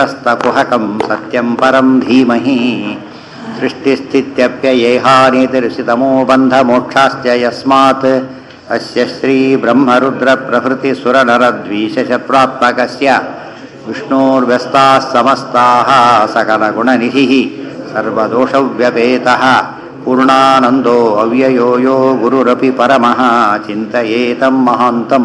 निरस्तकुहकं सत्यं परं धीमहि सृष्टिस्थित्यप्ययेहानितिर्षितमो बन्धमोक्षाश्च यस्मात् अस्य श्रीब्रह्मरुद्रप्रभृतिसुरनरद्वीषशप्रात्मकस्य विष्णोर्व्यस्ताः समस्ताः सकलगुणनिधिः सर्वदोषव्यपेतः पूर्णानन्दो अव्ययो यो गुरुरपि परमः ಚಿಂತಯೇತಂ ಮಹಾಂತಂ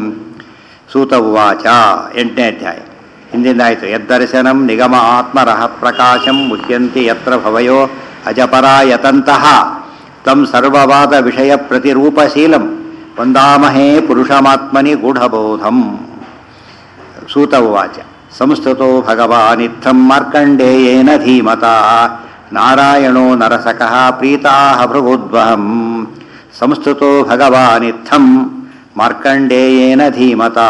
ಸೂತ ಉವಾಚ ಎಂಟನೇ ಅಧ್ಯಾಯ ಹಿಂದಿಂದಾಯಿತು ಯದ್ದರ್ಶನಂ ನಿಗಮ ಆತ್ಮರಃ ಪ್ರಕಾಶಂ ಮುಚ್ಯಂತಿ ಯತ್ರ ಭವಯೋ ಅಜಪರಾಯತಂತಹ ತಂ ಸರ್ವವಾದ ವಿಷಯ ಪ್ರತಿರೂಪಶೀಲಂ ವಂದಾಮಹೇ ಪುರುಷಮಾತ್ಮನಿ ಗೂಢಬೋಧಂ ಸೂತ ಉವಾಚ ಸಂಸ್ತುತೋ ಭಗವಾನಿತ್ಥಂ ಮಾರ್ಕಂಡೇಯೇನ ಧೀಮತಾ ನಾರಾಯಣೋ ನರಸಕಃ ಪ್ರೀತಾಹ ಭೃಗುದ್ವಹಂ ಸಂಸ್ತುತೋ ಭಗವಾನಿತ್ಥಂ ಮಾರ್ಕಂಡೇಯೇನ ಧೀಮತಾ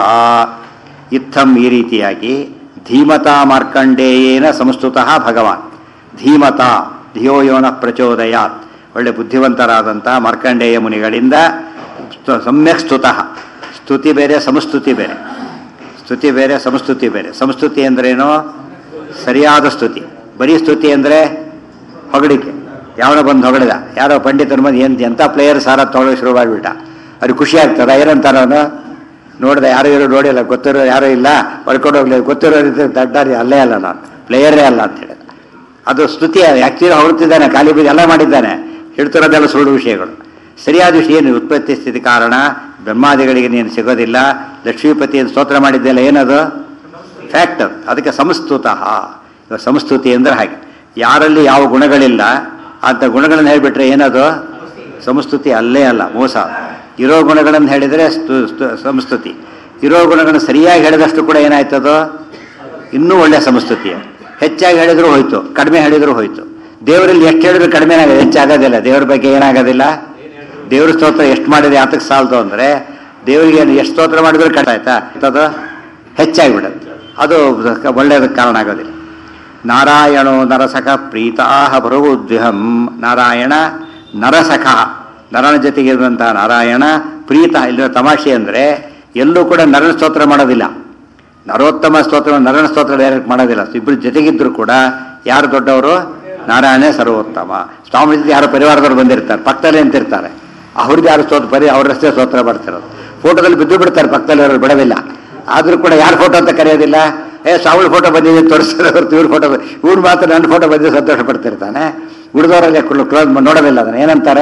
ಇತ್ತಂ ಈ ರೀತಿಯಾಗಿ ಧೀಮತಾ ಮಾರ್ಕಂಡೇಯೇನ ಸಂಸ್ತುತಃ ಭಗವಾನ್ ಧೀಮತಾ ಧಿಯೋಯೋನ ಪ್ರಚೋದಯಾತ್ ಒಳ್ಳೆ ಬುದ್ಧಿವಂತರಾದಂಥ ಮಾರ್ಕಂಡೇಯ ಮುನಿಗಳಿಂದ ಸ್ತು- ಸಮ್ಯಕ್ ಸ್ತುತಃ ಸ್ತುತಿ ಬೇರೆ ಸಂಸ್ತುತಿ ಬೇರೆ ಸ್ತುತಿ ಬೇರೆ ಸಂಸ್ತುತಿ ಬೇರೆ ಸಂಸ್ತುತಿ ಅಂದ್ರೇನು ಸರಿಯಾದ ಸ್ತುತಿ ಬರೀ ಸ್ತುತಿ ಅಂದರೆ ಹೊಗಳಿಕೆ ಯಾವನ ಬಂದು ಹೊಗಳಿದ ಯಾರೋ ಪಂಡಿತನ ಬಂದು ಎಂತ ಎಂಥ ಪ್ಲೇಯರ್ ಸಾರ ತೊಗೊಳ್ಳೋ ಶುರು ಮಾಡಿಬಿಟ್ಟ ಅವ್ರಿಗೆ ಖುಷಿ ಆಗ್ತದ ಏನಂತಾರ ಅವನು ನೋಡಿದೆ ಯಾರು ಇರೋ ನೋಡಿಲ್ಲ ಗೊತ್ತಿರೋ ಯಾರೂ ಇಲ್ಲ ಹೊಡ್ಕೊಂಡು ಹೋಗ್ಲಿ ಗೊತ್ತಿರೋ ರೀತಿ ದಡ್ಡಾರಿ ಅಲ್ಲೇ ಅಲ್ಲ ನಾನು ಪ್ಲೇಯರೇ ಅಲ್ಲ ಅಂತ ಹೇಳಿದ ಅದು ಸ್ತುತಿ ಆ್ಯಕ್ಚುಲಿ ಹೊರಡ್ತಿದ್ದಾನೆ ಖಾಲಿ ಬೀದಿ ಎಲ್ಲ ಮಾಡಿದ್ದಾನೆ ಹೇಳ್ತಿರೋದೆಲ್ಲ ಸುಳ್ಳು ವಿಷಯಗಳು ಸರಿಯಾದ ವಿಷಯ ಏನು ಉತ್ಪತ್ತಿ ಸ್ಥಿತಿ ಕಾರಣ ಬ್ರಹ್ಮಾದಿಗಳಿಗೆ ನೀನು ಸಿಗೋದಿಲ್ಲ ಲಕ್ಷ್ಮೀಪತಿಯನ್ನು ಸ್ತೋತ್ರ ಮಾಡಿದ್ದೆಲ್ಲ ಏನದು ಫ್ಯಾಕ್ಟ್ ಅದು ಅದಕ್ಕೆ ಸಂಸ್ತುತಃ ಇವಾಗ ಸಂಸ್ತುತಿ ಅಂದ್ರೆ ಹಾಗೆ ಯಾರಲ್ಲಿ ಯಾವ ಗುಣಗಳಿಲ್ಲ ಅಂತ ಗುಣಗಳನ್ನು ಹೇಳಿಬಿಟ್ರೆ ಏನದು ಸಂಸ್ತುತಿ ಅಲ್ಲೇ ಅಲ್ಲ ಮೋಸ ಇರೋ ಗುಣಗಳನ್ನು ಹೇಳಿದರೆ ಸ್ತು- ಸ್ತು- ಸಂಸ್ತುತಿ ಇರೋ ಗುಣಗಳನ್ನು ಸರಿಯಾಗಿ ಹೇಳಿದಷ್ಟು ಕೂಡ ಏನಾಯ್ತದೋ ಇನ್ನೂ ಒಳ್ಳೆ ಸಂಸ್ತುತಿ ಹೆಚ್ಚಾಗಿ ಹೇಳಿದ್ರು ಹೋಯ್ತು ಕಡಿಮೆ ಹೇಳಿದ್ರು ಹೋಯ್ತು ದೇವರಲ್ಲಿ ಎಷ್ಟು ಹೇಳಿದ್ರು ಕಡಿಮೆ ಆಗೋದು ಹೆಚ್ಚಾಗೋದಿಲ್ಲ ದೇವ್ರ ಬಗ್ಗೆ ಏನಾಗೋದಿಲ್ಲ ದೇವ್ರ ಸ್ತೋತ್ರ ಎಷ್ಟು ಮಾಡಿದ್ರೆ ಯಾತಕ್ಕೆ ಸಾಲದು ಅಂದರೆ ದೇವರಿಗೆ ಎಷ್ಟು ಸ್ತೋತ್ರ ಮಾಡಿದ್ರು ಕಡಿಮೆ ಆಯ್ತಾ ಅದು ಹೆಚ್ಚಾಗಿಬಿಡುತ್ತೆ ಅದು ಒಳ್ಳೆಯದಕ್ಕೆ ಕಾರಣ ಆಗೋದಿಲ್ಲ ನಾರಾಯಣೋ ನರಸಖ ಪ್ರೀತಾಹ ಭೃಗುದ್ವಿಹಂ ನಾರಾಯಣ ನರಸಖ ನರನ ಜೊತೆಗಿರುವಂತಹ ನಾರಾಯಣ ಪ್ರೀತ ಇಲ್ಲಿನ ತಮಾಷೆ ಅಂದರೆ ಎಲ್ಲೂ ಕೂಡ ನರನ ಸ್ತೋತ್ರ ಮಾಡೋದಿಲ್ಲ ನರೋತ್ತಮ ಸ್ತೋತ್ರ ನರನ ಸ್ತೋತ್ರ ಡೈರೆಕ್ಟ್ ಮಾಡೋದಿಲ್ಲ ಇಬ್ಬರು ಜೊತೆಗಿದ್ರು ಕೂಡ ಯಾರು ದೊಡ್ಡವರು ನಾರಾಯಣೇ ಸರ್ವೋತ್ತಮ ಸ್ವಾಮಿ ಜೊತೆ ಯಾರು ಪರಿವಾರದವ್ರು ಬಂದಿರ್ತಾರೆ ಪಕ್ಕದಲ್ಲೇ ನಿಂತಿರ್ತಾರೆ ಅವ್ರಿಗೆ ಯಾರು ಸ್ತೋತ್ರ ಬರೀ ಅವ್ರಷ್ಟೇ ಸ್ತೋತ್ರ ಮಾಡ್ತಿರೋದು ಫೋಟೋದಲ್ಲಿ ಬಿದ್ದು ಬಿಡ್ತಾರೆ ಪಕ್ಕದಲ್ಲಿ ಅವ್ರು ಬಿಡೋದಿಲ್ಲ ಆದರೂ ಕೂಡ ಯಾರು ಫೋಟೋ ಅಂತ ಕರೆಯೋದಿಲ್ಲ ಏ ಸ್ವಾಮಿ ಫೋಟೋ ಬಂದಿದೆ ತೋರಿಸಿದ್ರೆ ಹೊರತು ಇವ್ರ ಫೋಟೋ ಇವ್ರು ಮಾತ್ರ ನನ್ನ ಫೋಟೋ ಬಂದಿದೆ ಸಂತೋಷ ಪಡ್ತಿರ್ತಾನೆ ಉಳಿದವರಲ್ಲೇ ಕ್ಲೋಸ್ ನೋಡೋದಿಲ್ಲ ಅದನ್ನ ಏನಂತಾರೆ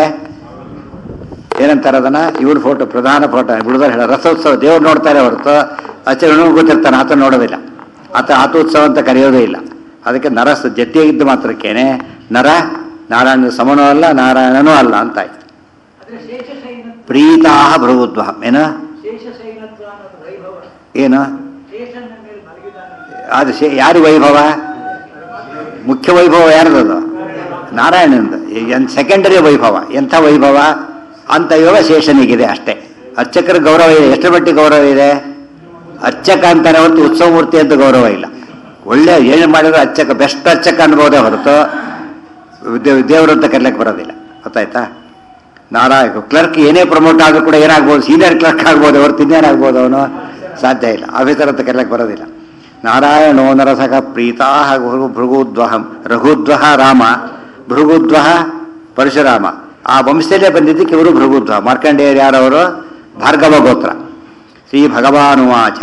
ಏನಂತಾರೆ ಅದನ್ನ ಇವ್ರ ಫೋಟೋ ಪ್ರಧಾನ ಫೋಟೋ ಉಳಿದವ್ರು ಹೇಳ ರಥೋತ್ಸವ ದೇವ್ರು ನೋಡ್ತಾರೆ ಹೊರತು ಆಚರಣೆ ಗೊತ್ತಿರ್ತಾನೆ ಆತ ನೋಡೋದಿಲ್ಲ ಆತ ಆತೋತ್ಸವ ಅಂತ ಕರೆಯೋದೇ ಇಲ್ಲ ಅದಕ್ಕೆ ನರ ಸ- ಜೊತೆಗಿದ್ದು ಮಾತ್ರಕ್ಕೇನೆ ನರ ನಾರಾಯಣ ಸಮನೂ ಅಲ್ಲ ನಾರಾಯಣನೂ ಅಲ್ಲ ಅಂತ ಆಯ್ತು ಅಂದ್ರೆ ಶೇಷಶೈನ ಪ್ರೀತಾಹ ಭೃಗುದ್ವ ಏನು ಶೇಷಶೈನತ್ವ ಅನ್ನೋದು ವೈಭವ ಏನು ಶೇಷನ ಮೇಲೆ ಮಲಗಿದಾನೆ ಅದು ಶೇ- ಯಾರು ವೈಭವ ಮುಖ್ಯ ವೈಭವ ಯಾರ್ದದು ನಾರಾಯಣಂದು ಸೆಕೆಂಡರಿ ವೈಭವ ಎಂಥ ವೈಭವ ಅಂತ ಯೋಗ ಶೇಷನಿಗಿದೆ ಅಷ್ಟೇ ಅರ್ಚಕರ ಗೌರವ ಇದೆ ಎಷ್ಟು ಮಟ್ಟಿಗೆ ಗೌರವ ಇದೆ ಅರ್ಚಕ ಅಂತಾನೆ ಹೊರತು ಉತ್ಸವ ಮೂರ್ತಿ ಅಂತ ಗೌರವ ಇಲ್ಲ ಒಳ್ಳೆ ಏನು ಮಾಡಿದ್ರು ಅರ್ಚಕ ಬೆಸ್ಟ್ ಅರ್ಚಕ ಅನ್ಬೋದೇ ಹೊರತು ದೇವ್- ದೇವರು ಅಂತ ಕರ್ಲಿಕ್ಕೆ ಬರೋದಿಲ್ಲ ಗೊತ್ತಾಯ್ತಾ ನಾರಾಯಣ ಕ್ಲರ್ಕ್ ಏನೇ ಪ್ರಮೋಟ್ ಆದ್ರೂ ಕೂಡ ಏನಾಗ್ಬೋದು ಸೀನಿಯರ್ ಕ್ಲರ್ಕ್ ಆಗ್ಬೋದು ಹೊರತು ಇನ್ನೇನಾಗ್ಬೋದು ಅವನು ಸಾಧ್ಯ ಇಲ್ಲ ಆಫೀಸರ್ ಅಂತ ಕರ್ಲಿಕ್ಕೆ ಬರೋದಿಲ್ಲ ನಾರಾಯಣೋ ನರಸಕ ಪ್ರೀತಾ ಭೃಗುದ್ವಹಂ ರಘುದ್ವಹ ರಾಮ ಭೃಗುದ್ವಹ ಪರಶುರಾಮ ಆ ವಂಶದಲ್ಲೇ ಬಂದಿದ್ದಕ್ಕೆ ಇವರು ಭೃಗುದ್ವಹ ಮಾರ್ಕಂಡೇಯರು ಯಾರವರು ಭಾರ್ಗವ ಗೋತ್ರ ಶ್ರೀ ಭಗವಾನುವಾಚ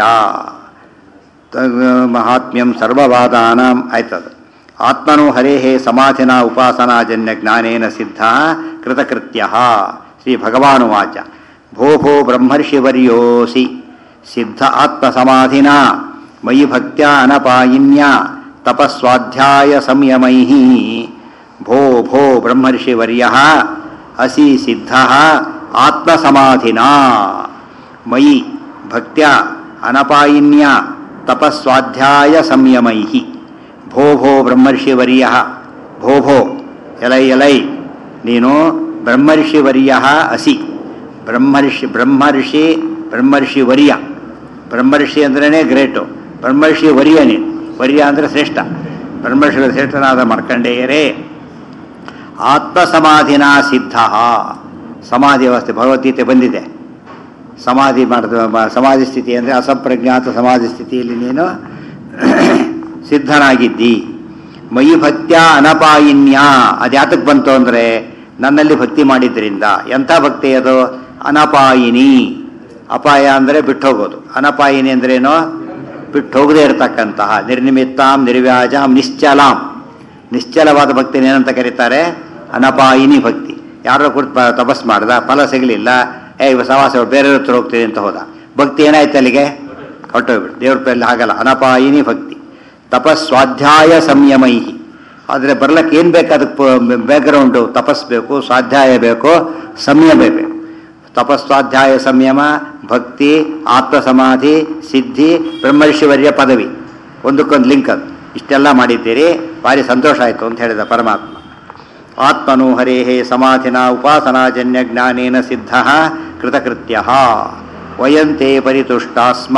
ಮಹಾತ್ಮ್ಯಂ ಸರ್ವವಾದಾನಾಂ ಆಯ್ತದು ಆತ್ಮನು ಹರೇಹೇ ಸಮಾಧಿನ ಉಪಾಸನಾಜನ್ಯ ಜ್ಞಾನೇನ ಸಿದ್ಧ ಕೃತಕೃತ್ಯ ಶ್ರೀ ಭಗವಾನುವಾಚ ಭೋ ಭೋ ಬ್ರಹ್ಮರ್ಷಿವರ್ಯೋಸಿ ಸಿದ್ಧ ಆತ್ಮಸಮಾಧಿನ ಮಯಿ ಭಕ್ತ್ಯಾ ಅನಪಾಯಿನ್ಯ ತಪಸ್ವಾಧ್ಯಾಯ ಸಂಯಮೈ ಭೋ ಭೋ ಬ್ರಹ್ಮರ್ಷಿವರ್ಯ ಅಸಿ ಸಿದ್ಧ ಆತ್ಮಸಮಾಧಿನ ಮಯಿ ಭಕ್ತ್ಯ ಅನಪಾಯಿನ್ಯ ತಪಸ್ವಾಧ್ಯಾಯ ಸಂಯಮೈ ಭೋ ಭೋ ಬ್ರಹ್ಮರ್ಷಿವರ್ಯ ಭೋ ಭೋ ಎಲೈ ಎಲೈ ನೀನು ಬ್ರಹ್ಮರ್ಷಿವರ್ಯ ಅಸಿ ಬ್ರಹ್ಮರ್ಷಿ ಬ್ರಹ್ಮರ್ಷಿ ಬ್ರಹ್ಮರ್ಷಿ ವರ್ಯ ಬ್ರಹ್ಮರ್ಷಿ ಅಂದ್ರೇ ಗ್ರೇಟು ಬ್ರಹ್ಮರ್ಷಿ ವರ್ಯ ನೀನು ವರ್ಯ ಅಂದರೆ ಶ್ರೇಷ್ಠ ಬ್ರಹ್ಮರ್ಷಿ ಶ್ರೇಷ್ಠನಾದ ಮಾರ್ಕಂಡೇಯರೇ ಆತ್ಮಸಮಾಧಿನ ಸಿದ್ಧ ಸಮಾಧಿ ವ್ಯವಸ್ಥೆ ಭಗವದ್ಗೀತೆ ಬಂದಿದೆ ಸಮಾಧಿ ಮಾಡಿದ ಮ- ಸಮಾಧಿ ಸ್ಥಿತಿ ಅಂದರೆ ಅಸಂಪ್ರಜ್ಞಾತ ಸಮಾಧಿ ಸ್ಥಿತಿಯಲ್ಲಿ ನೀನು ಸಿದ್ಧ ಸಿದ್ಧನಾಗಿದ್ದಿ ಮಯಿ ಭಕ್ತ್ಯ ಅನಪಾಯಿನ್ಯ ಅದ್ಯಾತಕ್ಕೆ ಬಂತು ಅಂದರೆ ನನ್ನಲ್ಲಿ ಭಕ್ತಿ ಮಾಡಿದ್ರಿಂದ ಎಂಥ ಭಕ್ತಿ ಅದು ಅನಪಾಯಿನಿ ಅಪಾಯ ಅಂದರೆ ಬಿಟ್ಟು ಹೋಗೋದು ಅನಪಾಯಿನಿ ಅಂದ್ರೇನು ಬಿಟ್ಟು ಹೋಗದೇ ಇರತಕ್ಕಂತಹ ನಿರ್ನಿಮಿತ್ತಾಂ ನಿರ್ವ್ಯಾಜಾಂ ನಿಶ್ಚಲಾಂ ನಿಶ್ಚಲವಾದ ಭಕ್ತಿನ ಏನಂತ ಕರೀತಾರೆ ಅನಪಾಯಿನಿ ಭಕ್ತಿ ಯಾರೋ ಕುರಿತು ತಪಸ್ ಮಾಡ್ದ ಫಲ ಸಿಗಲಿಲ್ಲ ಏ ಇವ ಸವಾಸ ಬೇರೆಯವ್ರ ಹತ್ರ ಹೋಗ್ತೀನಿ ಅಂತ ಹೋದ ಭಕ್ತಿ ಏನಾಯ್ತು ಅಲ್ಲಿಗೆ ಹೊಟ್ಟೋಗ್ಬಿಟ್ಟು ದೇವ್ರ ಪೇರಲ್ಲಿ ಹಾಗಲ್ಲ ಅನಪಾಯಿನಿ ಭಕ್ತಿ ತಪಸ್ವಾಧ್ಯಾಯ ಸಂಯಮೈ ಆದರೆ ಬರ್ಲಕ್ಕೆ ಏನು ಬೇಕು ಅದಕ್ಕೆ ಬ್ಯಾಕ್ಗ್ರೌಂಡು ತಪಸ್ ಬೇಕು ಸ್ವಾಧ್ಯಾಯ ಬೇಕು ಸಂಯಮ ಬೇಕು ತಪಸ್ವಾಧ್ಯಾಯ ಸಂಯಮ ಭಕ್ತಿ ಆತ್ಮ ಸಮಾಧಿ ಸಿದ್ಧಿ ಬ್ರಹ್ಮರ್ಷಿವರ್ಯ ಪದವಿ ಒಂದಕ್ಕೊಂದು ಲಿಂಕ್ ಅದು ಇಷ್ಟೆಲ್ಲ ಮಾಡಿದ್ದೀರಿ ಭಾರಿ ಸಂತೋಷ ಆಯಿತು ಅಂತ ಹೇಳಿದ ಪರಮಾತ್ಮ ಆತ್ಮನು ಹರೇ ಸಮಾಧಿನ ಉಪಾಸನಾಜನ್ಯ ಜ್ಞಾನೇನ ಸಿದ್ಧ ಕೃತಕೃತ್ಯ ವಯಂತೆ ಪರಿತುಷ್ಟಾಸ್ಮ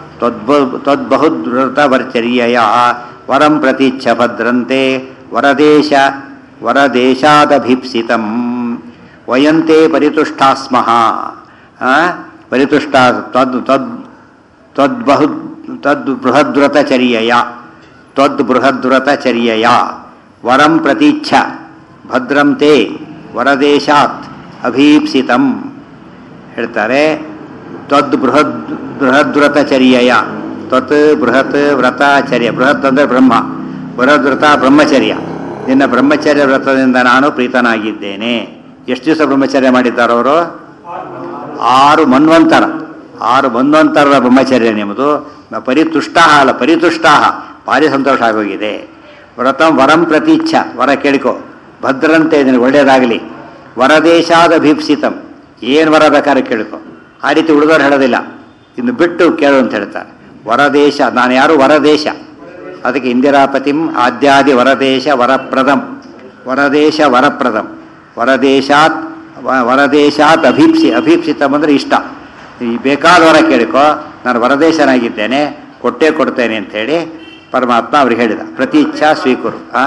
ತ್ವದ್ಬಹುದ್ರತವರ್ಚರ್ಯಯ ವರಂ ಪ್ರತೀಚ್ಛ ಭದ್ರಂತೆ ವರದೇಶ ವರದೇಶಾದಭೀಪ್ಸಿತಂ ವಯಂತೆ ಪರಿತುಷ್ಟಾಸ್ಮಃ ಆ? ಪರಿತುಷ್ಟ ತದ್ ತದ್ ತದ್ಬಹು ತದ್ ಬೃಹದ್ವ್ರತಚರ್ಯಯ ತ್ವದ್ ಬೃಹದ್ವ್ರತಚರ್ಯಯ ವರಂ ಪ್ರತೀಚ್ಛ ಭದ್ರಂ ತೇ ವರದೇಶಾತ್ ಅಭೀಪ್ಸಿತಂ ಹೇಳ್ತಾರೆ ತ್ವದ್ ಬೃಹದ್ ಬೃಹದ್ವ್ರತಚರ್ಯಯ ತ್ವತ್ ಬೃಹತ್ ವ್ರತಾಚರ್ಯ ಬೃಹತ್ ಅಂದರೆ ಬ್ರಹ್ಮ ಬೃಹದ್ ವ್ರತ ಬ್ರಹ್ಮಚರ್ಯ ನಿನ್ನ ಬ್ರಹ್ಮಚರ್ಯ ವ್ರತದಿಂದ ನಾನು ಪ್ರೀತನಾಗಿದ್ದೇನೆ ಎಷ್ಟು ದಿವಸ ಬ್ರಹ್ಮಚರ್ಯ ಮಾಡಿದ್ದಾರವರು ಆರು ಮನ್ವಂತರ ಆರು ಮನ್ವಂತರದ ಬ್ರಹ್ಮಚರ್ಯ ನಿಮ್ಮದು ಪರಿತುಷ್ಟ ಅಲ್ಲ ಪರಿತುಷ್ಟ ಭಾರಿ ಸಂತೋಷ ಆಗೋಗಿದೆ ವ್ರತ ವರಂ ಪ್ರತೀಚ್ಛ ವರ ಕೇಳಿಕೊ ಭದ್ರಂತೆ ನಿನಗೆ ಒಳ್ಳೆಯದಾಗಲಿ ವರದೇಶಾದ ಭೀಪ್ಸಿತಂ ಏನು ವರ ಬೇಕಾದ್ರೆ ಕೇಳಿಕೊ ಆ ರೀತಿ ಉಳಿದವ್ರು ಹೇಳೋದಿಲ್ಲ ಇನ್ನು ಬಿಟ್ಟು ಕೇಳು ಅಂತ ಹೇಳ್ತಾರೆ ವರದೇಶ ನಾನು ಯಾರು ವರದೇಶ ಅದಕ್ಕೆ ಇಂದಿರಾಪತಿಂ ಆದ್ಯಾದಿ ವರದೇಶ ವರಪ್ರದಂ ವರದೇಶ ವರಪ್ರದಂ ವರದೇಶಾತ್ ವ- ವರದೇಶಾತ್ ಅಭೀಪ್ಸಿ ಅಭೀಪ್ಸಿತಂ ಅಂದರೆ ಇಷ್ಟ ಈ ಬೇಕಾದ ವರ ಕೇಳಿಕೊ ನಾನು ವರದೇಶನಾಗಿದ್ದೇನೆ ಕೊಟ್ಟೇ ಕೊಡ್ತೇನೆ ಅಂತ ಹೇಳಿ ಪರಮಾತ್ಮ ಅವ್ರಿಗೆ ಹೇಳಿದ ಪ್ರತಿ ಇಚ್ಛಾ ಸ್ವೀಕರು ಆ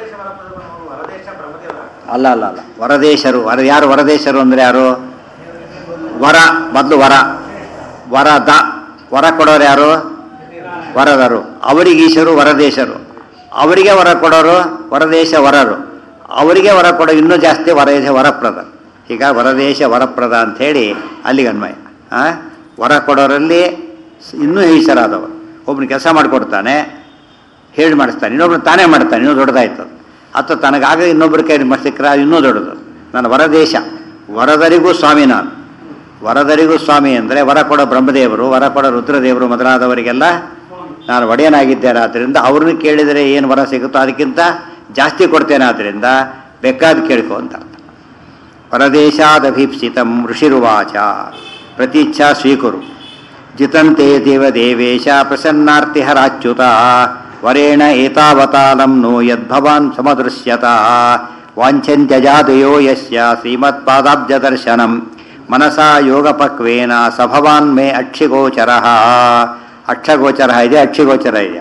ಅಲ್ಲ ಅಲ್ಲ ಅಲ್ಲ ವರದೇಶರು ವರ ಯಾರು ವರದೇಶರು ಅಂದರೆ ಯಾರು ವರ ಮೊದಲು ವರ ವರದ ವರ ಕೊಡೋರು ಯಾರು ವರದರು ಅವರಿಗೆ ಈಶರು ವರದೇಶರು ಅವರಿಗೆ ವರ ಕೊಡೋರು ವರದೇಶ ವರರು ಅವರಿಗೆ ವರ ಕೊಡೋ ಇನ್ನೂ ಜಾಸ್ತಿ ವರದೇಶ ವರಪ್ರದ ಈಗ ವರದೇಶ ವರಪ್ರದ ಅಂಥೇಳಿ ಅಲ್ಲಿಗೆ ಅನ್ವಯ ಆ? ವರ ಕೊಡೋರಲ್ಲಿ ಸ್- ಇನ್ನೂ ಈಶರಾದವರು ಒಬ್ಬನು ಕೆಲಸ ಮಾಡಿಕೊಡ್ತಾನೆ ಹೇಳಿ ಮಾಡಿಸ್ತಾನೆ ಇನ್ನೊಬ್ರು ತಾನೇ ಮಾಡ್ತಾನೆ ಇನ್ನೂ ದೊಡ್ಡದಾಯ್ತು ಅಥವಾ ತನಗಾಗ ಇನ್ನೊಬ್ಬರ ಕೈ ಸಿಕ್ಕರೆ ಅದು ಇನ್ನೂ ದೊಡ್ಡದು ನಾನು ವರದೇಶ ವರದರಿಗೂ ಸ್ವಾಮಿ ನಾನು ವರದರಿಗೂ ಸ್ವಾಮಿ ಅಂದರೆ ವರ ಕೊಡೋ ಬ್ರಹ್ಮದೇವರು ವರ ಕೊಡೋ ರುದ್ರದೇವರು ಮೊದಲಾದವರಿಗೆಲ್ಲ ನಾನು ಒಡೆಯನಾಗಿದ್ದೇನೆ ಆದ್ದರಿಂದ ಅವ್ರನ್ನ ಕೇಳಿದರೆ ಏನು ವರ ಸಿಗುತ್ತೋ ಅದಕ್ಕಿಂತ ಜಾಸ್ತಿ ಕೊಡ್ತೇನೆ ಆದ್ದರಿಂದ ಬೇಕಾದ ಕೇಳ್ಕೊ ಅಂತ ಅರ್ಥ ಪರದೇಶಾದಭೀಪ್ಸಿತಂ ಋಷಿರುವಾಚ ಪ್ರತೀಚ್ಛಾ ಸ್ವೀಕುರು ಜಿತಂತೆ ದೇವದೇವೇಶ ಪ್ರಸನ್ನಾರ್ತಿಹರಾಚ್ಯುತ ವರೇಣ ಏತಾವತಾಲಂ ನೋ ಯದ್ಭವಾನ್ ಸಮದೃಶ್ಯತ ವಾಂಛಂತ್ಯಜಾದಯೋ ಯಸ್ಯ ಶ್ರೀಮತ್ಪಾದಾಬ್ಜದರ್ಶನಂ ಮನಸಾ ಯೋಗಪಕ್ವೇನ ಸಭವಾನ್ ಮೇ ಅಕ್ಷಿಗೋಚರ ಅಕ್ಷಗೋಚರ ಇದೆ ಅಕ್ಷಿಗೋಚರ ಇದೆ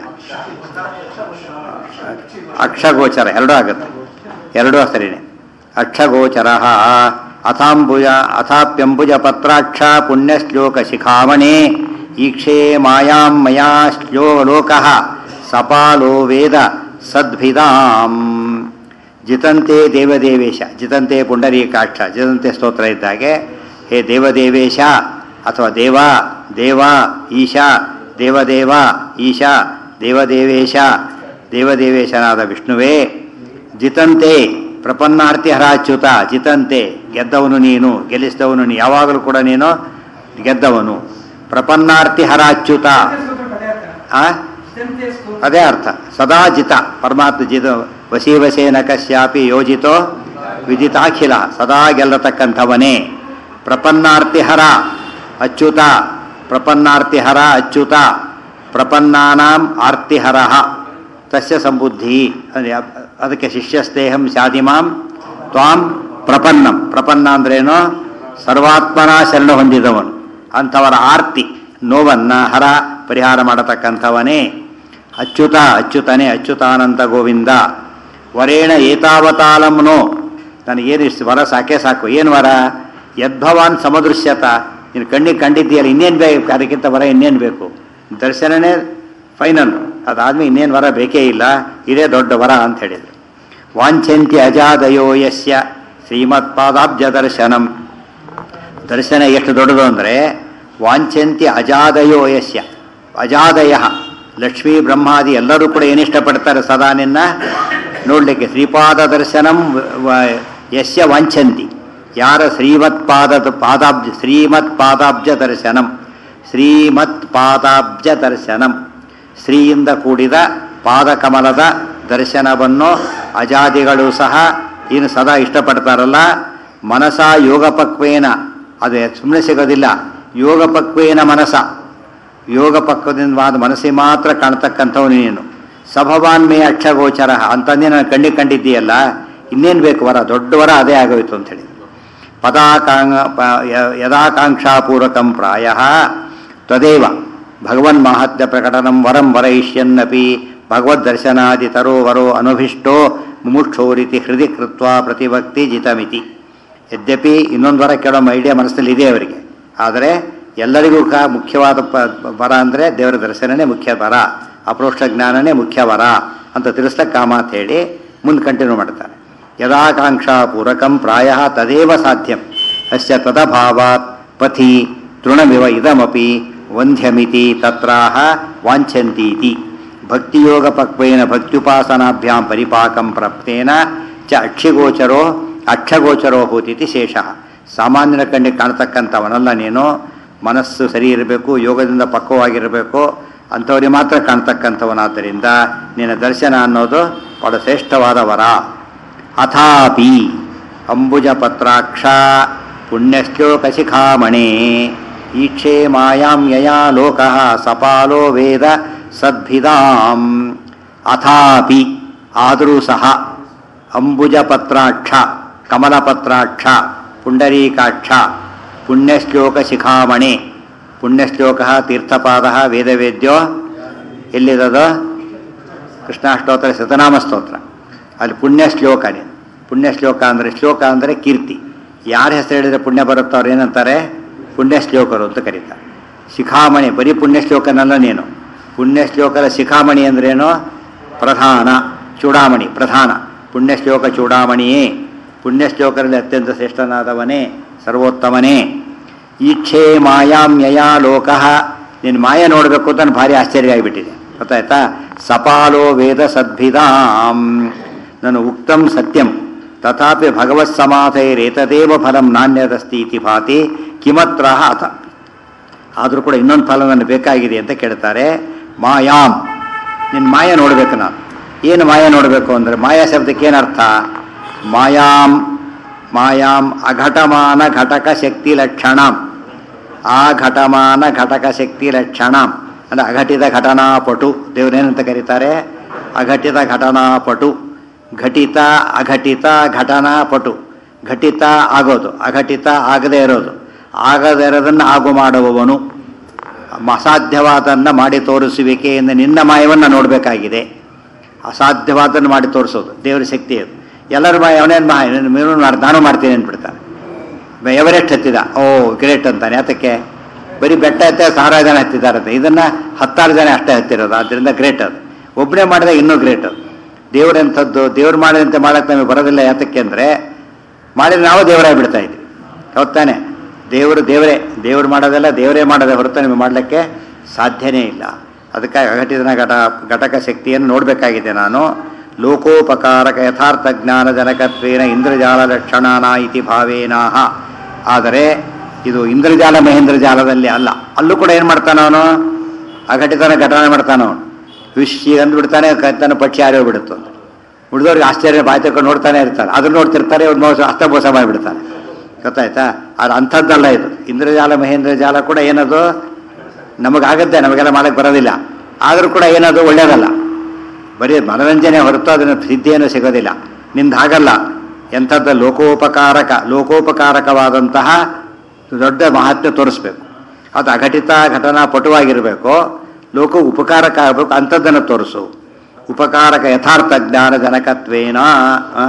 ಅಕ್ಷಗೋಚರ ಎರಡೂ ಆಗುತ್ತೆ ಎರಡೂ ಸರಿನೇ ಅಕ್ಷಗೋಚರ ಅಥಾಂಬುಜ ಅಥಾಪ್ಯಂಬುಜ ಪತ್ರಾಕ್ಷ ಪುಣ್ಯಶ್ಲೋಕ ಶಿಖಾಮಣೆ ಈಕ್ಷೇ ಮಾಯಾಂ ಮಯಾ ಶ್ಲೋ ಲೋಕಃ ಸಪಾಲೋ ವೇದ ಸದ್ಭಿದಾಂ ಜಿತಂತೆ ದೇವದೇವೇಶ ಜಿತಂತೆ ಪುಂಡರೀಕಾಕ್ಷ ಜಿತಂತೆ ಸ್ತೋತ್ರ ಇದ್ದಾಗೆ ಹೇ ದೇವದೇವೇಶ ಅಥವಾ ದೇವ ದೇವ ಈಶಾ ದೇವದೇವ ಈಶಾ ದೇವದೇವೇಶ ದೇವದೇವೇಶನಾದ ವಿಷ್ಣುವೇ ಜಿತಂತೆ ಪ್ರಪನ್ನಾರ್ಥಿ ಹರಾಚ್ಯುತ ಜಿತಂತೆ ಗೆದ್ದವನು ನೀನು ಗೆಲ್ಲಿಸಿದವನು ನೀ ಯಾವಾಗಲೂ ಕೂಡ ನೀನು ಗೆದ್ದವನು ಪ್ರಪನ್ನಾರ್ಥಿ ಹರಾಚ್ಯುತ ಆ ಅದೇ ಅರ್ಥ ಸದಾ ಜಿತ ಪರಮಾತ್ಮ ಜಿತ ವಸಿ ವಸೇನ ಕಶ್ಯಾಪಿ ಯೋಜಿತೋ ವಿಜಿತಾಖಿಲ ಸದಾ ಗೆಲ್ಲತಕ್ಕಂಥವನೇ ಪ್ರಪನ್ನಾರ್ತಿಹರ ಅಚ್ಯುತ ಪ್ರಪನ್ನಾರ್ತಿಹರ ಅಚ್ಯುತ ಪ್ರಪನ್ನಾನಾಂ ಆರ್ತಿಹರ ತಸ್ಯ ಸಂಬುದ್ಧಿ ಅಂದ್ರೆ ಅದಕ್ಕೆ ಶಿಷ್ಯಸ್ತೇಹಂ ಶಾದಿಮಾಂ ತ್ವಾಂ ಪ್ರಪನ್ನಂ ಪ್ರಪನ್ನ ಅಂದ್ರೇನು ಸರ್ವಾತ್ಮನ ಶರಣ ಹೊಂದಿದವನು ಅಂಥವರ ಆರ್ತಿ ನೋವನ್ನ ಹರ ಪರಿಹಾರ ಮಾಡತಕ್ಕಂಥವನೇ ಅಚ್ಯುತ ಅಚ್ಯುತನೇ ಅಚ್ಯುತಾನಂತ ಗೋವಿಂದ ವರೇಣ ಏತಾವತಾಲಂನೋ ನನಗೇನು ಇಷ್ಟು ವರ ಸಾಕೆ ಸಾಕು ಏನು ವರ ಯದ್ಭವಾನ್ ಸಮದೃಶ್ಯತ ನೀನು ಕಣ್ಣಿಗೆ ಕಂಡಿದ್ದೀಯಲ್ಲ ಇನ್ನೇನು ಬೇಕು ಅದಕ್ಕಿಂತ ವರ ಇನ್ನೇನು ಬೇಕು ದರ್ಶನನೇ ಫೈನಲ್ ಅದಾದ್ಮೇಲೆ ಇನ್ನೇನು ವರ ಬೇಕೇ ಇಲ್ಲ ಇದೇ ದೊಡ್ಡ ವರ ಅಂತ ಹೇಳಿದರು ವಾಂಛಂತಿ ಅಜಾದಯೋ ಯಸ್ಯ ಶ್ರೀಮತ್ಪಾದಾಬ್ಜ ದರ್ಶನಂ ದರ್ಶನ ಎಷ್ಟು ದೊಡ್ಡದು ಅಂದರೆ ವಾಂಛಂತಿ ಅಜಾದಯೋ ಯಸ್ಯ ಅಜಾದಯ ಲಕ್ಷ್ಮೀ ಬ್ರಹ್ಮಾದಿ ಎಲ್ಲರೂ ಕೂಡ ಏನಿಷ್ಟಪಡ್ತಾರೆ ಸದಾ ನಿನ್ನ ನೋಡಲಿಕ್ಕೆ ಶ್ರೀಪಾದ ದರ್ಶನಂ ವ- ಯಸ್ಯ ವಾಂಛಂತಿ ಯಾರ ಶ್ರೀಮತ್ ಪಾದದ ಪಾದಾಬ್ಜ ಶ್ರೀಮತ್ ಪಾದಾಬ್ಜ ದರ್ಶನಂ ಶ್ರೀಮತ್ ಪಾದಾಬ್ಜ ದರ್ಶನಂ ಶ್ರೀಯಿಂದ ಕೂಡಿದ ಪಾದಕಮಲದ ದರ್ಶನವನ್ನು ಅಜಾದಿಗಳು ಸಹ ಏನು ಸದಾ ಇಷ್ಟಪಡ್ತಾರಲ್ಲ ಮನಸ ಯೋಗಪಕ್ವೇನ ಅದು ಸುಮ್ಮನೆ ಸಿಗೋದಿಲ್ಲ ಯೋಗಪಕ್ವೇನ ಮನಸ ಯೋಗ ಪಕ್ವದಿಂದವಾದ ಮನಸ್ಸಿಗೆ ಮಾತ್ರ ಕಾಣ್ತಕ್ಕಂಥವನು ನೀನು ಸಭವಾನ್ಮೇ ಅಕ್ಷಗೋಚರ ಅಂತಂದೇ ನಾನು ಕಣ್ಣಿಗೆ ಕಂಡಿದ್ದೀಯಲ್ಲ ಇನ್ನೇನು ಬೇಕು ವರ ದೊಡ್ಡ ವರ ಅದೇ ಆಗೋಯ್ತು ಅಂತ ಹೇಳಿ ಪದಾಕಾಂಗ ಪ- ಯ- ಯದಾಕಾಂಕ್ಷಾಪೂರ್ವಕಂ ಪ್ರಾಯ ತದೇವ ಭಗವನ್ ಮಾಹಾತ್ಮ್ಯ ಪ್ರಕಟನಂ ವರಂ ವರಯಿಷ್ಯನ್ನಪಿ ಭಗವದ್ದರ್ಶನಾದಿ ತರೋ ವರೋ ಅನುಭಿಷ್ಟೋ ಮುಮುಕ್ಷೋರಿತಿ ಹೃದಯ ಕೃತ್ವ ಪ್ರತಿಭಕ್ತಿ ಜಿತಮಿತಿ ಯದ್ಯಪಿ ಇನ್ನೊಂದು ವರ ಕೇಳೋ ಐಡಿಯಾ ಮನಸ್ಸಲ್ಲಿ ಇದೆ ಅವರಿಗೆ ಆದರೆ ಎಲ್ಲರಿಗೂ ಕ ಮುಖ್ಯವಾದ ಪ ವರ ಅಂದರೆ ದೇವರ ದರ್ಶನನೇ ಮುಖ್ಯ ವರ ಅಪ್ರೋಷ್ಟ ಜ್ಞಾನನೇ ಮುಖ್ಯ ವರ ಅಂತ ತಿಳಿಸ್ಲಕ್ಕೆ ಆ ಮಾತು ಹೇಳಿ ಮುಂದೆ ಕಂಟಿನ್ಯೂ ಮಾಡ್ತಾರೆ ಯದಾಕಾಂಕ್ಷಾಪೂರ್ವಕಂ ಪ್ರಾಯ ತದೇವ ಸಾಧ್ಯಂ ಅಸ್ಯ ತದಭಾವಾತ್ ಪಥಿ ತೃಣಮಿವ ಇದಮಪಿ ವಂಧ್ಯಮಿತಿ ತತ್ರಾಹ ವಾಂಛಂತೀತಿ ಭಕ್ತಿಯೋಗ ಪಕ್ವೇನ ಭಕ್ತ್ಯುಪಾಸನಾಭ್ಯಾಂ ಪರಿಪಾಕಂ ಪ್ರಾಪ್ತೇನ ಚ ಅಕ್ಷಿಗೋಚರೋ ಅಕ್ಷಗೋಚರೋ ಹೋತಿತಿ ಶೇಷ ಸಾಮಾನ್ಯನ ಕಣ್ಣಿಗೆ ಕಾಣ್ತಕ್ಕಂಥವನಲ್ಲ ನೀನು ಮನಸ್ಸು ಸರಿ ಇರಬೇಕು ಯೋಗದಿಂದ ಪಕ್ವವಾಗಿರಬೇಕು ಅಂಥವ್ರಿಗೆ ಮಾತ್ರ ಕಾಣ್ತಕ್ಕಂಥವನಾದ್ದರಿಂದ ನಿನ್ನ ದರ್ಶನ ಅನ್ನೋದು ಬಹಳ ಶ್ರೇಷ್ಠವಾದ ವರ ಅಥಾಪಿ ಅಂಬುಜ ಪತ್ರಾಕ್ಷ ಪುಣ್ಯಶ್ಲೋಕ ಶಿಖಾಮಣೆ ಈಕ್ಷೆ ಮಾಯಾಂ ಯಯಾ ಲೋಕಃ ಸಪಾಲೋ ವೇದ ಸದ್ಭಿದಾಂ ಅಥಾಪಿ ಆದರೂ ಸಹ ಅಂಬುಜ ಪತ್ರಾಕ್ಷ ಕಮಲಪತ್ರಾಕ್ಷ ಪುಂಡರೀಕಾಕ್ಷ ಪುಣ್ಯಶ್ಲೋಕ ಶಿಖಾಮಣೆ ಪುಣ್ಯಶ್ಲೋಕ ತೀರ್ಥಪಾದ ವೇದವೇದ್ಯೋ ಎಲ್ಲಿದದು ಕೃಷ್ಣಾಷ್ಟೋತ್ತರ ಶತನಾಮ ಸ್ತೋತ್ರ ಅಲ್ಲಿ ಪುಣ್ಯ ಶ್ಲೋಕ ನೀನು ಪುಣ್ಯ ಶ್ಲೋಕ ಅಂದರೆ ಶ್ಲೋಕ ಅಂದರೆ ಕೀರ್ತಿ ಯಾರ ಹೆಸರು ಹೇಳಿದ್ರೆ ಪುಣ್ಯ ಬರುತ್ತೋ ಅವ್ರು ಏನಂತಾರೆ ಪುಣ್ಯ ಶ್ಲೋಕರು ಅಂತ ಕರೀತಾರೆ ಶಿಖಾಮಣಿ ಬರೀ ಪುಣ್ಯ ಶ್ಲೋಕನಲ್ಲ ನೀನು ಪುಣ್ಯ ಶ್ಲೋಕದ ಶಿಖಾಮಣಿ ಅಂದ್ರೇನು ಪ್ರಧಾನ ಚೂಡಾಮಣಿ ಪ್ರಧಾನ ಪುಣ್ಯ ಶ್ಲೋಕ ಚೂಡಾಮಣಿಯೇ ಪುಣ್ಯ ಶ್ಲೋಕರಲ್ಲಿ ಅತ್ಯಂತ ಶ್ರೇಷ್ಠನಾದವನೇ ಸರ್ವೋತ್ತಮನೇ ಈಚ್ಛೆ ಮಾಯಾಮ್ಯಯ ಲೋಕಃ ನಿನ್ನ ಮಾಯ ನೋಡಬೇಕು ಅಂತ ನನಗೆ ಭಾರಿ ಆಶ್ಚರ್ಯ ಆಗಿಬಿಟ್ಟಿದೆ ಗೊತ್ತಾಯ್ತಾ ಸಪಾಲೋ ವೇದ ಸದ್ಭಿದಾಂ ನಾನು ಉಕ್ತಂ ಸತ್ಯಂ ತಥಾಪಿ ಭಗವತ್ ಸಮಾಧೈರೇತದೇವ ಫಲಂ ನಾಣ್ಯದಸ್ತಿ ಇತಿ ಭಾತಿ ಕಿಮತ್ರ ಅಥ ಆದರೂ ಕೂಡ ಇನ್ನೊಂದು ಫಲ ನನಗೆ ಬೇಕಾಗಿದೆ ಅಂತ ಕೇಳ್ತಾರೆ ಮಾಯಾಮ್ ನಿನ್ನ ಮಾಯ ನೋಡಬೇಕು ನಾನು ಏನು ಮಾಯ ನೋಡಬೇಕು ಅಂದರೆ ಮಾಯಾ ಶಬ್ದಕ್ಕೆ ಏನರ್ಥ ಮಾಯಾಮ್ ಮಾಯಾಮ್ ಅಘಟಮಾನ ಘಟಕ ಶಕ್ತಿ ಲಕ್ಷಣಂ ಆ ಘಟಮಾನ ಘಟಕ ಶಕ್ತಿ ಲಕ್ಷಣಂ ಅಂದರೆ ಅಘಟಿತ ಘಟನಾಪಟು ದೇವರೇನಂತ ಕರೀತಾರೆ ಅಘಟಿತ ಘಟನಾಪಟು ಘಟಿತ ಅಘಟಿತ ಘಟನಾಪಟು ಘಟಿತ ಆಗೋದು ಅಘಟಿತ ಆಗದೇ ಇರೋದು ಆಗದೇ ಇರೋದನ್ನು ಆಗು ಮಾಡುವವನು ಅಸಾಧ್ಯವಾದನ್ನು ಮಾಡಿ ತೋರಿಸುವಿಕೆಯಿಂದ ನಿನ್ನ ಮಾಯವನ್ನು ನೋಡಬೇಕಾಗಿದೆ ಅಸಾಧ್ಯವಾದನ್ನು ಮಾಡಿ ತೋರಿಸೋದು ದೇವರ ಶಕ್ತಿ ಅದು ಎಲ್ಲರ ಮಾಯ ಅವನೇನು ಮಾಯ ನೀನು ಮಾಡಿ ನಾನು ಮಾಡ್ತೀನಿ ಅಂದ್ಬಿಡ್ತಾನೆ ಬ- ಎವರೆಸ್ಟ್ ಹತ್ತಿದ ಓ ಗ್ರೇಟ್ ಅಂತಾನೆ ಯಾತಕ್ಕೆ ಬರೀ ಬೆಟ್ಟ ಹತ್ತ ಸಾವಿರಾರು ಜನ ಹತ್ತಿದ್ದಾರಂತೆ ಇದನ್ನು ಹತ್ತಾರು ಜನ ಅಷ್ಟೇ ಹತ್ತಿರೋದು ಆದ್ದರಿಂದ ಗ್ರೇಟ್ ಅದು ಒಬ್ಬನೇ ಮಾಡಿದಾಗ ಇನ್ನೂ ಗ್ರೇಟ್ ಅದು ದೇವರೆಂಥದ್ದು ದೇವ್ರು ಮಾಡಿದಂತೆ ಮಾಡೋಕ್ಕೆ ನಮಗೆ ಬರೋದಿಲ್ಲ ಯಾತಕ್ಕೆ ಅಂದರೆ ಮಾಡಿದ್ರೆ ನಾವು ದೇವರಾಗಿ ಬಿಡ್ತಾ ಇದ್ವಿ ಹೌದ್ ತಾನೆ ದೇವರು ದೇವರೇ ದೇವರು ಮಾಡೋದೆಲ್ಲ ದೇವರೇ ಮಾಡೋದೇ ಹೊರತು ನಿಮಗೆ ಮಾಡಲಿಕ್ಕೆ ಸಾಧ್ಯನೇ ಇಲ್ಲ ಅದಕ್ಕಾಗಿ ಅಘಟಿತನ ಘಟ ಘಟಕ ಶಕ್ತಿಯನ್ನು ನೋಡಬೇಕಾಗಿದೆ ನಾನು ಲೋಕೋಪಕಾರಕ ಯಥಾರ್ಥ ಜ್ಞಾನ ಜನಕತ್ವೇನ ಇಂದ್ರಜಾಲ ಲಕ್ಷಣಾನ ಇತಿ ಭಾವೇನಾಹ ಆದರೆ ಇದು ಇಂದ್ರಜಾಲ ಮಹೇಂದ್ರಜಾಲದಲ್ಲಿ ಅಲ್ಲ ಅಲ್ಲೂ ಕೂಡ ಏನು ಮಾಡ್ತಾನ ಅವನು ಅಘಟಿತನ ಘಟನೆ ಮಾಡ್ತಾನ ಅವನು ವಿಶ್ಯ ಅಂದ್ಬಿಡ್ತಾನೆ ಕತ್ತನ ಪಕ್ಷಿ ಆರೇ ಬಿಡುತ್ತೆ ಉಳಿದವ್ರಿಗೆ ಆಶ್ಚರ್ಯ ಬಾಯಿ ತಕೊಂಡು ನೋಡ್ತಾನೆ ಇರ್ತಾರೆ ಅದನ್ನ ನೋಡ್ತಿರ್ತಾರೆ ಇವ್ರು ಮೋಸ ಹಸ್ತ ಮೋಸ ಮಾಡಿಬಿಡ್ತಾನೆ ಗೊತ್ತಾಯ್ತಾ ಅದು ಅಂಥದ್ದಲ್ಲ ಇದು ಇಂದ್ರಜಾಲ ಮಹೇಂದ್ರ ಜಾಲ ಕೂಡ ಏನದು ನಮಗಾಗತ್ತೆ ನಮಗೆಲ್ಲ ಮಾಡಕ್ಕೆ ಬರೋದಿಲ್ಲ ಆದರೂ ಕೂಡ ಏನದು ಒಳ್ಳೇದಲ್ಲ ಬರೀ ಮನರಂಜನೆ ಹೊರತು ಅದನ್ನು ಸಿದ್ಧಿಯನ್ನು ಸಿಗೋದಿಲ್ಲ ನಿಂದು ಹಾಗಲ್ಲ ಎಂಥದ್ದು ಲೋಕೋಪಕಾರಕ ಲೋಕೋಪಕಾರಕವಾದಂತಹ ದೊಡ್ಡ ಮಹತ್ವ ತೋರಿಸ್ಬೇಕು ಅದು ಅಘಟಿತ ಘಟನಾ ಪಟುವಾಗಿರಬೇಕು ಲೋಕ ಉಪಕಾರಕ ಆಗಬೇಕು ಅಂಥದ್ದನ್ನು ತೋರಿಸು ಉಪಕಾರಕ ಯಥಾರ್ಥ ಜ್ಞಾನ ಜನಕತ್ವೇನ ಆ?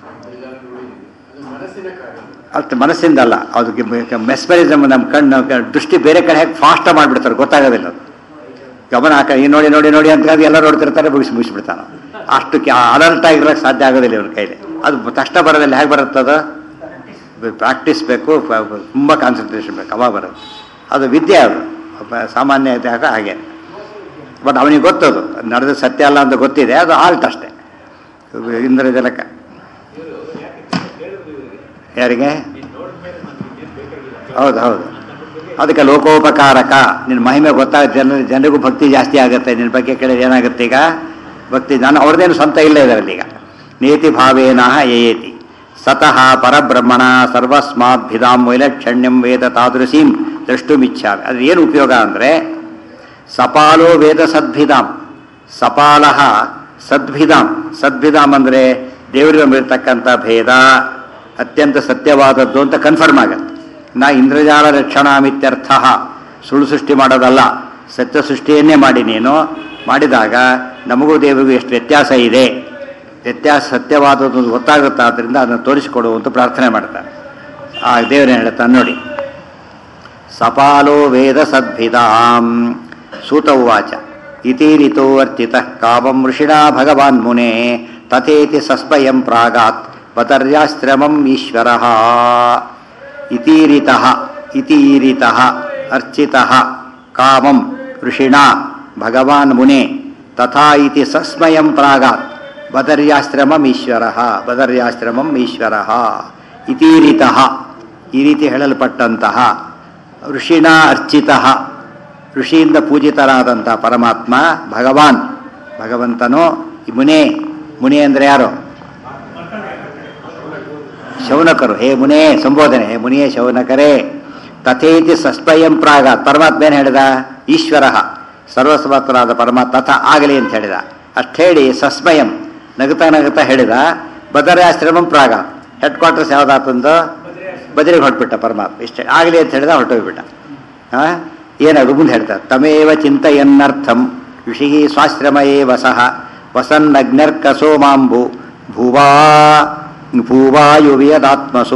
ಅಷ್ಟು ಮನಸ್ಸಿಂದಲ್ಲ ಅದಕ್ಕೆ ಮೆಸ್ಮರಿಸಮ್ ನಮ್ಮ ಕಣ್ಣು ಕ- ದೃಷ್ಟಿ ಬೇರೆ ಕಡೆ ಹೇಗೆ ಫಾಸ್ಟ್ ಮಾಡಿಬಿಡ್ತಾರೆ ಗೊತ್ತಾಗೋದಿಲ್ಲ ಅದು ಗಮನ ಹಾಕ ಈ ನೋಡಿ ನೋಡಿ ನೋಡಿ ಅಂತ ಎಲ್ಲ ನೋಡ್ತಿರ್ತಾರೆ ಮುಗಿಸಿ ಮುಗಿಸ್ಬಿಡ್ತಾನೆ ಅಷ್ಟು ಅಲರ್ಟ್ ಆಗಿರೋಕ್ಕೆ ಸಾಧ್ಯ ಆಗೋದಿಲ್ಲ ಇವನ ಕೈಲಿ ಅದು ತಕ್ಷಣ ಬರೋದಿಲ್ಲ ಹೇಗೆ ಬರುತ್ತದು ಪ್ರಾಕ್ಟೀಸ್ ಬೇಕು ತುಂಬ ಕಾನ್ಸಂಟ್ರೇಷನ್ ಬೇಕು ಅವಾಗ ಬರೋದು ಅದು ವಿದ್ಯೆ ಅದು ಪ- ಸಾಮಾನ್ಯ ಇದ್ದಾಗ ಹಾಗೆ ಬಟ್ ಅವನಿಗೆ ಗೊತ್ತದು ನಡೆದ ಸತ್ಯ ಅಲ್ಲ ಅಂತ ಗೊತ್ತಿದೆ ಅದು ಆಲ್ಟ್ ಅಷ್ಟೇ ಇಂದ್ರಜಲಕ ಯಾರಿಗೆ ಹೌದು ಹೌದು ಅದಕ್ಕೆ ಲೋಕೋಪಕಾರಕ ನಿನ್ನ ಮಹಿಮೆ ಗೊತ್ತಾಗ ಜನ ಜನರಿಗೂ ಭಕ್ತಿ ಜಾಸ್ತಿ ಆಗುತ್ತೆ ನಿನ್ನ ಬಗ್ಗೆ ಕೇಳಿದ್ರೆ ಏನಾಗುತ್ತೆ ಈಗ ಭಕ್ತಿ ನಾನು ಅವ್ರದ್ದೇನು ಸ್ವಂತ ಇಲ್ಲ ಇದರಲ್ಲಿ ಈಗ ನೇತಿ ಭಾವೇನ ಯಯೇತಿ ಸತಃ ಪರಬ್ರಹ್ಮಣ ಸರ್ವಸ್ಮಾದ್ಭಿದಾಂ ವೈಲಕ್ಷಣ್ಯಂ ವೇದ ತಾದೃಶೀಂ ದ್ರಷ್ಟುಮಿಚ್ಛಾಮಿ ಅದು ಏನು ಉಪಯೋಗ ಅಂದರೆ ಸಪಾಲೋ ವೇದ ಸದ್ಭಿದಾಂ ಸಪಾಲಃ ಸದ್ಭಿದಾಂ ಸದ್ಭಿದಾಂ ಅಂದರೆ ದೇವರಿಗಿರ್ತಕ್ಕಂಥ ಭೇದ ಅತ್ಯಂತ ಸತ್ಯವಾದದ್ದು ಅಂತ ಕನ್ಫರ್ಮ್ ಆಗತ್ತೆ ನಾ ಇಂದ್ರಜಾಲ ರಕ್ಷಣಾಮಿತ್ಯರ್ಥ ಸುಳ್ಳು ಸೃಷ್ಟಿ ಮಾಡೋದಲ್ಲ ಸತ್ಯ ಸೃಷ್ಟಿಯನ್ನೇ ಮಾಡಿ ನೀನು ಮಾಡಿದಾಗ ನಮಗೂ ದೇವರಿಗೂ ಎಷ್ಟು ವ್ಯತ್ಯಾಸ ಇದೆ ವ್ಯತ್ಯಾಸ ಸತ್ಯವಾದದ್ದು ಗೊತ್ತಾಗುತ್ತೆ ಆದ್ದರಿಂದ ಅದನ್ನು ತೋರಿಸಿಕೊಡು ಅಂತ ಪ್ರಾರ್ಥನೆ ಮಾಡ್ತಾನೆ ಆ ದೇವರೇ ಹೇಳ್ತಾನೆ ನೋಡಿ ಸಪಾಲೋ ವೇದ ಸದ್ಭಿದಾಂ ಸೂತ ಉವಾಚ ಇತೀರಿತೋ ವರ್ತಿತ ಕಾಮಂ ಋಷಿಣಾ ಭಗವಾನ್ ಮುನೆ ತಥೇತಿ ಸಸ್ಮಯಂ ಪ್ರಾಗಾತ್ ಪತರ್ಯಾಶ್ರಮಂ ಈಶ್ವರ ಇತೀರಿತ ಇತೀರಿತ ಅರ್ಚಿತ ಕಾಮಂ ಋಷಿಣಾ ಭಗವಾನ್ ಮುನೆ ತಥಾ ಇತಿ ಸಸ್ಮಯಂ ಪ್ರಾಗಾತ್ ಬದರ್ಯಾಶ್ರಮಂ ಈಶ್ವರ ಬದರ್ಯಾಶ್ರಮಂ ಈಶ್ವರ ಇತೀರಿತ ಈ ರೀತಿ ಹೇಳಲ್ಪಟ್ಟಂತಹ ಋಷಿಣ ಅರ್ಚಿತ ಋಷಿಯಿಂದ ಪೂಜಿತರಾದಂಥ ಪರಮಾತ್ಮ ಭಗವಾನ್ ಭಗವಂತನು ಈ ಮುನೆ ಮುನಿ ಅಂದರೆ ಯಾರು ಶೌನಕರು ಹೇ ಮುನೇ ಸಂಬೋಧನೆ ಹೇ ಮುನಿಯೇ ಶೌನಕರೇ ತಥೇತಿ ಸಸ್ಪಯಂ ಪ್ರಾಗ ಪರಮಾತ್ಮ ಏನು ಹೇಳಿದ ಈಶ್ವರ ಸರ್ವಸಮರ್ಥರಾದ ಪರಮಾತ್ಮ ತಥ ಆಗಲಿ ಅಂತ ಹೇಳಿದ ಅಷ್ಟು ಹೇಳಿ ಸಸ್ಮಯಂ ನಗುತ್ತಾ ನಗುತ್ತಾ ಹೇಳಿದ ಬದರಾಶ್ರಮಂ ಪ್ರಾಗ ಹೆಡ್ ಕ್ವಾರ್ಟರ್ಸ್ ಯಾವುದಾತಂದು ಬದರಿಗೆ ಹೊರಟ್ಬಿಟ್ಟ ಪರಮಾತ್ಮ ಇಷ್ಟೇ ಆಗಲಿ ಅಂತ ಹೇಳಿದ ಹೊರಟೋಗ್ಬಿಟ್ಟ ಹಾ ಏನಾದ್ರು ಮುಂದೆ ಹೇಳ್ತಾರೆ ತಮೇವ ಚಿಂತೆಯನ್ನರ್ಥಂ ಋಷಿ ಸ್ವಾಶ್ರಮ ಏವ ಸಹ ವಸನ್ನಗ್ನರ್ಕ ಸೋಮಾಂಬು ಭುವಾ ಭೂವಾಯುವಿಯದಾತ್ಮಸು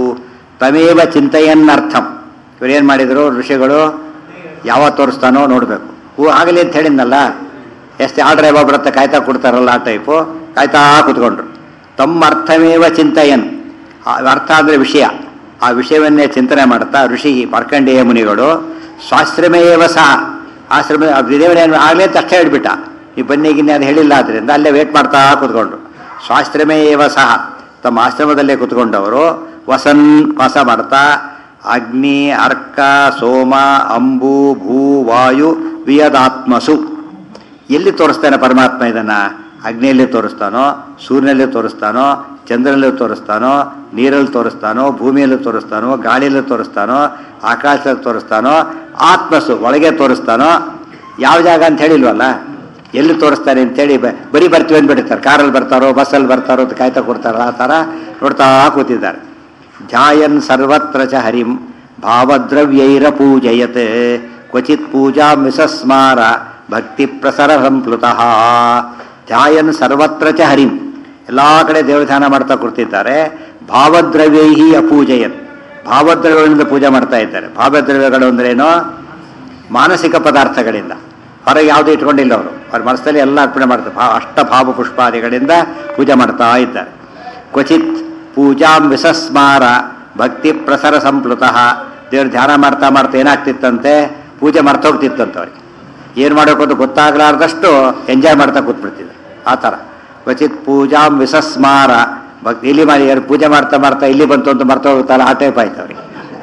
ತಮೇವ ಚಿಂತೆಯನ್ನರ್ಥಂ ಇವರೇನು ಮಾಡಿದರು ಋಷಿಗಳು ಯಾವ ತೋರಿಸ್ತಾನೋ ನೋಡಬೇಕು ಹೂ ಆಗಲಿ ಅಂತ ಹೇಳಿದ್ನಲ್ಲ ಎಷ್ಟು ಆರ್ಡ್ರ್ ಯಾವಾಗ ಬರುತ್ತೆ ಕಾಯ್ತಾ ಕೊಡ್ತಾರಲ್ಲ ಆ ಟೈಪು ಕಾಯ್ತಾ ಕೂತ್ಕೊಂಡ್ರು ತಮ್ಮ ಅರ್ಥಮೇವ ಚಿಂತೆಯನ್ ಆ ಅರ್ಥ ಅಂದರೆ ವಿಷಯ ಆ ವಿಷಯವನ್ನೇ ಚಿಂತನೆ ಮಾಡ್ತಾ ಋಷಿ ಮಾರ್ಕಂಡೇಯ ಮುನಿಗಳು ಸ್ವಾಶ್ರಮೇವ ಸಹ ಆಶ್ರಮ ದೇವರೇನು ಆಗಲೇ ಅಂತ ಅಷ್ಟೇ ಹೇಳ್ಬಿಟ್ಟ ಈ ಬನ್ನಿ ಗಿನ್ನಿ ಅದು ಹೇಳಿಲ್ಲ ಆದ್ರಿಂದ ಅಲ್ಲೇ ವೇಟ್ ಮಾಡ್ತಾ ಕೂತ್ಕೊಂಡ್ರು ಸ್ವಾಶ್ರಮೇವ ಸಹ ತಮ್ಮ ಆಶ್ರಮದಲ್ಲೇ ಕೂತ್ಕೊಂಡವರು ವಸನ್ ವಾಸ ಮಾಡ್ತಾ ಅಗ್ನಿ ಅರ್ಕ ಸೋಮ ಅಂಬು ಭೂ ವಾಯು ವಿಯದಾತ್ಮಸು ಎಲ್ಲಿ ತೋರಿಸ್ತಾನೆ ಪರಮಾತ್ಮ ಇದನ್ನ ಅಗ್ನಿಯಲ್ಲಿ ತೋರಿಸ್ತಾನೋ ಸೂರ್ಯನಲ್ಲಿ ತೋರಿಸ್ತಾನೋ ಚಂದ್ರನಲ್ಲಿ ತೋರಿಸ್ತಾನೋ ನೀರಲ್ಲಿ ತೋರಿಸ್ತಾನೋ ಭೂಮಿಯಲ್ಲಿ ತೋರಿಸ್ತಾನೋ ಗಾಳಿಯಲ್ಲಿ ತೋರಿಸ್ತಾನೋ ಆಕಾಶದಲ್ಲಿ ತೋರಿಸ್ತಾನೋ ಆತ್ಮಸು ಒಳಗೆ ತೋರಿಸ್ತಾನೋ ಯಾವ ಜಾಗ ಅಂತ ಹೇಳಿಲ್ವಲ್ಲ ಎಲ್ಲಿ ತೋರಿಸ್ತಾನೆ ಅಂತೇಳಿ ಬ- ಬರೀ ಬರ್ತೀವಿ ಅಂದ್ಬಿಟ್ಟಿರ್ತಾರೆ ಕಾರಲ್ಲಿ ಬರ್ತಾರೋ ಬಸ್ಸಲ್ಲಿ ಬರ್ತಾರೋ ಅಂತ ಕಾಯ್ತಾ ಕೊಡ್ತಾರಲ್ಲ ಆ ಥರ ನೋಡ್ತಾ ಕೂತಿದ್ದಾರೆ ಧ್ಯಾಯನ್ ಸರ್ವತ್ರ ಚ ಹರಿಂ ಭಾವದ್ರವ್ಯೈರ ಪೂಜಯತ್ ಕ್ವಚಿತ್ ಪೂಜಾ ಮಿಸಸ್ಮಾರ ಭಕ್ತಿ ಪ್ರಸರ ಸಂಪ್ಲುತಃ ಧ್ಯಾಯನ್ ಸರ್ವತ್ರ ಚ ಹರಿಂ ಎಲ್ಲ ಕಡೆ ದೇವ್ರ ಧ್ಯಾನ ಮಾಡ್ತಾ ಕೂರ್ತಿದ್ದಾರೆ ಭಾವದ್ರವ್ಯೈ ಅಪೂಜಯತ್ ಭಾವದ್ರವ್ಯಗಳಿಂದ ಪೂಜೆ ಮಾಡ್ತಾ ಇದ್ದಾರೆ ಭಾವದ್ರವ್ಯಗಳು ಅಂದ್ರೇನು ಮಾನಸಿಕ ಪದಾರ್ಥಗಳಿಂದ ಹೊರಗೆ ಯಾವುದೂ ಇಟ್ಕೊಂಡಿಲ್ಲ ಅವರು ಅವ್ರ ಮನಸ್ಸಲ್ಲಿ ಎಲ್ಲ ಅರ್ಪಣೆ ಮಾಡ್ತಾರೆ ಭಾ ಅಷ್ಟ ಭಾವ ಪುಷ್ಪಾದಿಗಳಿಂದ ಪೂಜೆ ಮಾಡ್ತಾ ಇದ್ದಾರೆ ಕ್ವಚಿತ್ ಪೂಜಾಂ ವಿಸಸ್ಮಾರ ಭಕ್ತಿ ಪ್ರಸರ ಸಂಪ್ಲುತಃ ದೇವ್ರ ಧ್ಯಾನ ಮಾಡ್ತಾ ಮಾಡ್ತಾ ಏನಾಗ್ತಿತ್ತಂತೆ ಪೂಜೆ ಮಾಡ್ತಾ ಹೋಗ್ತಿತ್ತಂತೆ ಅವ್ರಿಗೆ ಏನು ಮಾಡಬೇಕು ಅಂತ ಗೊತ್ತಾಗಲಾರ್ದಷ್ಟು ಎಂಜಾಯ್ ಮಾಡ್ತಾ ಕೂತ್ಬಿಡ್ತಿದ್ರು ಆ ಥರ ಕ್ವಚಿತ್ ಪೂಜಾಂ ವಿಸಸ್ಮಾರ ಭಕ್ತಿ ಇಲ್ಲಿ ಮಾಡಿ ಯಾರು ಪೂಜೆ ಮಾಡ್ತಾ ಮಾಡ್ತಾ ಇಲ್ಲಿ ಬಂತು ಅಂತ ಮರ್ತಾ ಹೋಗ್ತಾರಲ್ಲ ಆ ಟೈಪ್ ಆಯ್ತು ಅವ್ರಿಗೆ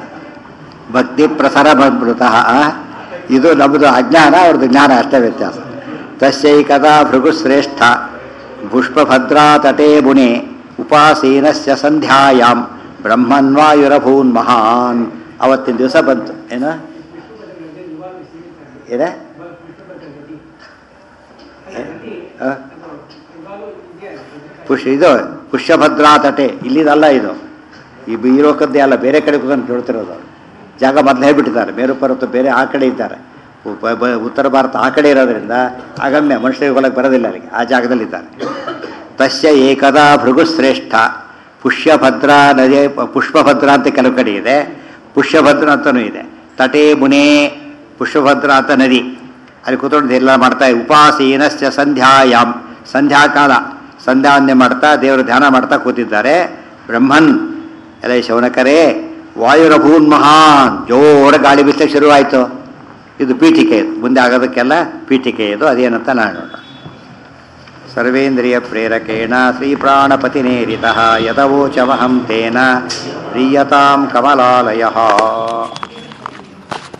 ಭಕ್ತಿ ಪ್ರಸಾರ ಬಂದ್ಬಿಡುತ್ತಾ ಇದು ನಮ್ಮದು ಅಜ್ಞಾನ ಅವ್ರದ್ದು ಜ್ಞಾನ ಅಷ್ಟೇ ವ್ಯತ್ಯಾಸ ತಸ್ಯೈಕದಾ ಭೃಗುಶ್ರೇಷ್ಠ ಪುಷ್ಪಭದ್ರಾ ತಟೇ ಮುನೆ ಉಪಾಸೀನಸ್ಯ ಸಂಧ್ಯಾಯಾಮ್ ಬ್ರಹ್ಮನ್ವಾಯುರಭೂನ್ ಮಹಾನ್ ಅವತ್ತಿನ ದಿವಸ ಬಂತು ಏನ ಏನ ಆ? ಪುಷ್ ಇದು ಪುಷ್ಯಭದ್ರಾ ತಟೆ ಇಲ್ಲಿದಲ್ಲ ಇದು ಈ ಬೀರೋಕದ್ದೇ ಅಲ್ಲ ಬೇರೆ ಕಡೆ ಕೂತ್ಕೊಂಡು ಕೇಳ್ತಿರೋದು ಅವರು ಜಾಗ ಮೊದಲು ಹೇಳ್ಬಿಟ್ಟಿದ್ದಾರೆ ಮೇರು ಪರ್ವತ ಬೇರೆ ಆ ಕಡೆ ಇದ್ದಾರೆ ಉಪ- ಬ- ಉತ್ತರ ಭಾರತ ಆ ಕಡೆ ಇರೋದ್ರಿಂದ ಅಗಮ್ಯ ಮನುಷ್ಯರಿಗೆ ಹೊಲಕ್ಕೆ ಬರೋದಿಲ್ಲ ಅಲ್ಲಿಗೆ ಆ ಜಾಗದಲ್ಲಿದ್ದಾರೆ ತಸ್ಯ ಏಕದಾ ಭೃಗುಶ್ರೇಷ್ಠ ಪುಷ್ಯಭದ್ರ ನದಿ ಪುಷ್ಪಭದ್ರ ಅಂತ ಕೆಲವು ಕಡೆ ಇದೆ ಪುಷ್ಯಭದ್ರ ಅಂತನೂ ಇದೆ ತಟೇ ಮುನೇ ಪುಷ್ಪಭದ್ರ ಅಂತ ನದಿ ಅಲ್ಲಿ ಕೂತ್ಕೊಂಡು ಎಲ್ಲ ಮಾಡ್ತಾ ಉಪಾಸೀನಶ್ಚ ಸಂಧ್ಯಾಯಾಮ್ ಸಂಧ್ಯಾಕಾಲ ಸಂಧ್ಯಾವಂದನೆ ಮಾಡ್ತಾ ದೇವರ ಧ್ಯಾನ ಮಾಡ್ತಾ ಕೂತಿದ್ದಾರೆ ಬ್ರಹ್ಮನ್ ಎಲ್ಲ ಶೌನಕರೇ ವಾಯುರಭೂನ್ ಮಹಾನ್ ಜೋರ ಗಾಳಿ ಬಿಸ್ಲಿಕ್ಕೆ ಶುರುವಾಯಿತು ಇದು ಪೀಠಿಕೆ ಇದು ಮುಂದೆ ಆಗೋದಕ್ಕೆಲ್ಲ ಪೀಠಿಕೆ ಇದು ಅದೇನಂತ ನಾನು ನೋಡೋಣ ಸರ್ವೇಂದ್ರಿಯ ಪ್ರೇರಕೇಣ ಶ್ರೀಪ್ರಾಣಪತಿನೇರಿತ ಯದವೋಚಮಹಂ ತೇನ ಪ್ರೀಯತಾಂ ಕಮಲಾಲಯ